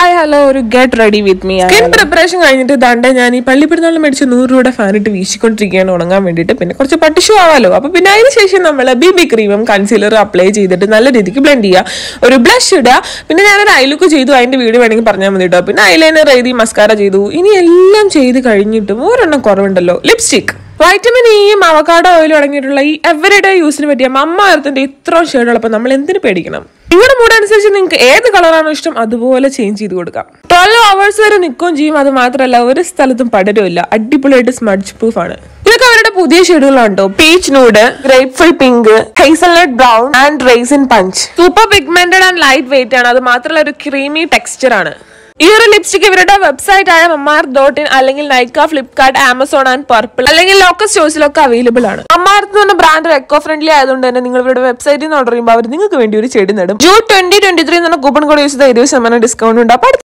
hi hello ഒരു get ready with me skin preparation കഴിഞ്ഞിട്ട് ദണ്ട ഞാൻ ഈ പള്ളി പെരുന്നാളിൽ മേടിച്ച നൂറ് രൂപയുടെ ഫാനിട്ട് വീശിക്കൊണ്ടിരിക്കുകയാണ് ഉണങ്ങാൻ വേണ്ടിയിട്ട് പിന്നെ കുറച്ച് പട്ടിഷു ആവാലോ അപ്പൊ പിന്നെ അതിന് ശേഷം നമ്മൾ ബി ബി ക്രീമും കൺസീലറും അപ്ലൈ ചെയ്തിട്ട് നല്ല രീതിക്ക് ബ്ലെൻഡ് ചെയ്യുക ഒരു ബ്ലഷ് ഇടുക പിന്നെ ഞാനൊരു ഐലുക്ക് ചെയ്തു അതിന്റെ വീഡിയോ വേണമെങ്കിൽ പറഞ്ഞാൽ മതി കേട്ടോ പിന്നെ ഐലൈനർ എഴുതി മസ്കാര ചെയ്തു ഇനി എല്ലാം ചെയ്ത് കഴിഞ്ഞിട്ടും ഒരെണ്ണം കുറവുണ്ടല്ലോ ലിപ്സ്റ്റിക് വൈറ്റമിൻ ഇയും അവക്കാഡോ ഓയിലും അടങ്ങിയിട്ടുള്ള ഈ എവരിഡേ യൂസിന് പറ്റിയ മമ്മ എർത്തിന്റെ ഇത്രയും ഷെയ്ഡുള്ളപ്പോൾ നമ്മൾ എന്തിനു പേടിക്കണം നിങ്ങളുടെ മൂഡ് അനുസരിച്ച് നിങ്ങൾക്ക് ഏത് കളറാണോ ഇഷ്ടം അതുപോലെ ചേഞ്ച് ചെയ്ത് കൊടുക്കാം ട്വൽവ് അവേഴ്സ് വരെ നിൽക്കുകയും ചെയ്യും അത് മാത്രമല്ല ഒരു സ്ഥലത്തും പടരുമില്ല അടിപൊളിയായിട്ട് സ്മഡ്ജ് പ്രൂഫ് ആണ് ഇതൊക്കെ അവരുടെ പുതിയ ഷെയ്ഡുകളുണ്ടോ peach nude grapefruit pink hazelnut brown and raisin punch super pigmented and lightweight ആണ് അത് മാത്രമല്ല ഒരു ക്രീമി ടെക്സ്ചർ ആണ് ഈ ഒരു ലിപ്സ്റ്റിക് ഇവരുടെ വെബ്സൈറ്റ് ആയ മമ്മാർ ഡോട്ട് ഇൻ അല്ലെങ്കിൽ നൈക്ക ഫ്ലിപ്കാർട്ട് ആമസോൺ ആൻഡ് പർപ്പിൾ അല്ലെങ്കിൽ ലോക്കൽ സ്റ്റോഴ്സിലൊക്കെ അവൈലബിൾ ആണ് മമ്മാർത്ത് എന്ന് പറഞ്ഞ ബ്രാൻഡ് എക്കോ ഫ്രണ്ട്ലി ആയതുകൊണ്ട് തന്നെ നിങ്ങൾ ഇവരുടെ വെബ്സൈറ്റിൽ നിന്ന് ഓർഡർ ചെയ്യുമ്പോൾ അവർ നിങ്ങൾക്ക് വേണ്ടി ഒരു ചെടി നടും ജൂൺ ട്വന്റി ട്വന്റി ത്രീ എന്ന കൂപ്പൺ കോഡ് യൂസ് ചെയ്ത ഇരുപത് ശതമാനം ഡിസ്കൗണ്ട് ഉണ്ട് അപ്പോൾ